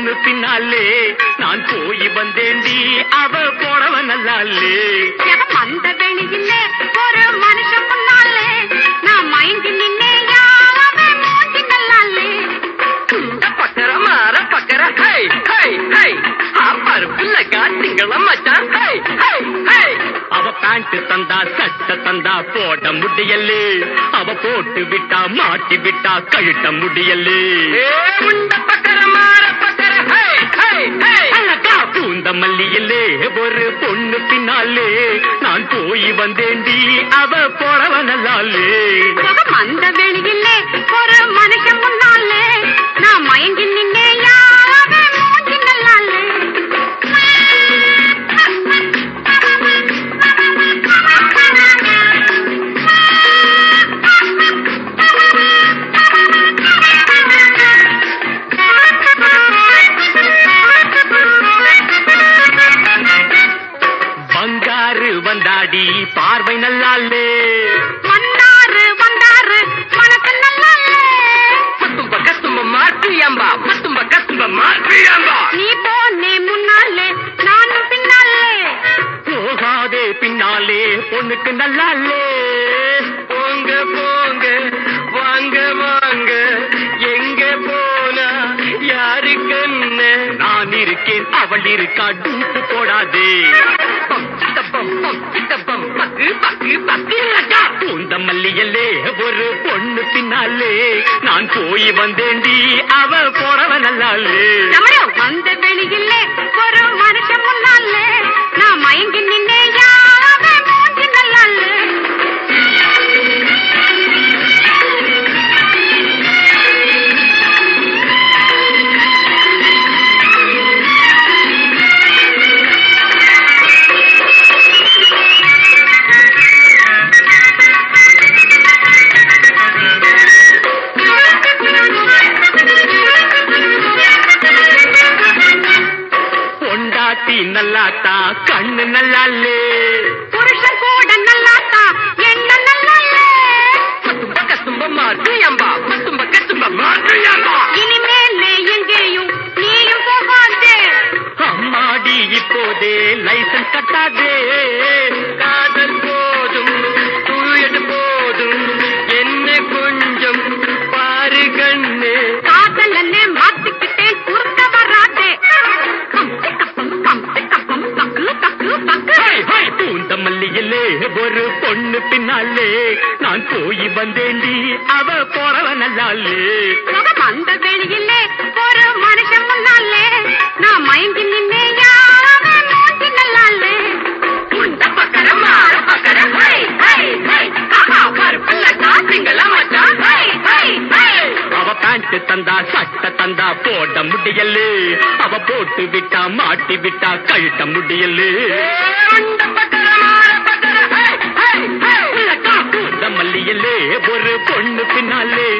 பொண்ணு பின்னாலே நான் போய் வந்தேண்டி அவ போடவ நல்லாலே எவன் வந்த வெளியிலே ஒரு மனுஷன் முன்னாலே நான் மயங்கி நின்னே யாவன் மூஞ்சி நல்லாலே இந்த பக்கர மாற பக்கர ஹை ஹை ஹை ஆ பருப்பு லக்கா திங்களம் மச்சான் ஹை ஹை ஹை அவ பேண்ட் தந்தா சட்டை தந்தா போட முடியலே அவ போட்டு விட்டா மாட்டி விட்டா கழட்ட முடியலே முண்ட பக்கர மாற பக்கர ஹை ஹை ஹை அழகா பூந்த மல்லியிலே ஒரு பொண்ணு பின்னாலே நான் போய் வந்தேண்டி அவ போடவ நல்லாலே எவன் வந்த வெளியிலே ஒரு மனுஷன் முன்னாலே நான் மயங்கி நின்னே யாவன் மூஞ்சி நல்லாலே பங்காரு வந்தாடி பார்வை நல்லாலே வந்தாரு வந்தாரு மனசு நல்லாலே பத்தும்ப கத்தும்ப மாற்றியம்பா பத்தும்ப கத்தும்ப மாற்றியம்பா நீ போனே முன்னாலே நானும் பின்னாலே போகாதே பின்னாலே பொண்ணுக்கு நல்லாலே போங்க போங்க வாங்க வாங்க எங்க போனா யாருக்கு என்ன நான் இருக்கேன் அவள் இருக்கா டூப்பு போடாதே பம், சித்தப்பம், பம், சித்தப்பம், பக்கு, பக்கு, பக்கு, லக்கா. பூந்த மல்லியல்லே ஒரு பொண்ணு பின்னாலே நான் போய் வந்தேண்டி அவ போறவ நல்லாலே நம்மளும் வந்த வெளியிலே ஒரு மனுஷன் முன்னாலே நான் மயங்கி நின்னே யாவன் மூஞ்சி நல்லாலே பொண்டாட்டி நல்லாத்தா கண்ணு நல்லாலே புருஷன் கூட நல்லாத்தா என்ன நல்லாலே பத்தும்ப கத்தும்ப மாற்றியம்பா பத்தும்ப கத்தும்ப மாற்றியம்பா இனிமேலே எங்கேயும் நீயும் போகாதே அம்மாடி இப்போதே லைசன்ஸ் கட்டாதே காதல் போதும் தூயது போதும் என்ன கொஞ்சம் பாரு கண்ணு காதலன்னே மாத்திக்கிட்டேன் குறுக்க வராதே கம்பி கப்பம் கம்பி கப்பம் பக்கு பக்கு பக்கு ஹை, ஹை, பூந்த மல்லியிலே ஒரு பொண்ணு பின்னாலே நான் போய் வந்தேண்டி அவ போறவ நல்லாலே முகம் அந்த வெளியிலே ஒரு மனுஷன் முன்னாலே நான் மயங்கி நின்னே யாவன் மூஞ்சி நல்லாலே உண்ட பக்கர மாற பக்கர ஹை ஹை ஹை ஆஹா கருப்புல காசிங்கள மச்சான் ஹை ஹை ஹை அவ பேண்ட் தந்தா சட்டை தந்தா போட முடியலே அவ போட்டு விட்டா மாட்டி விட்டா கழட்ட முடியலே உண்ட பக்கர மாற பக்கர ஹை ஹை ஹை உலகா பூந்த மல்லியிலே ஒரு பொண்ணு பின்னாலே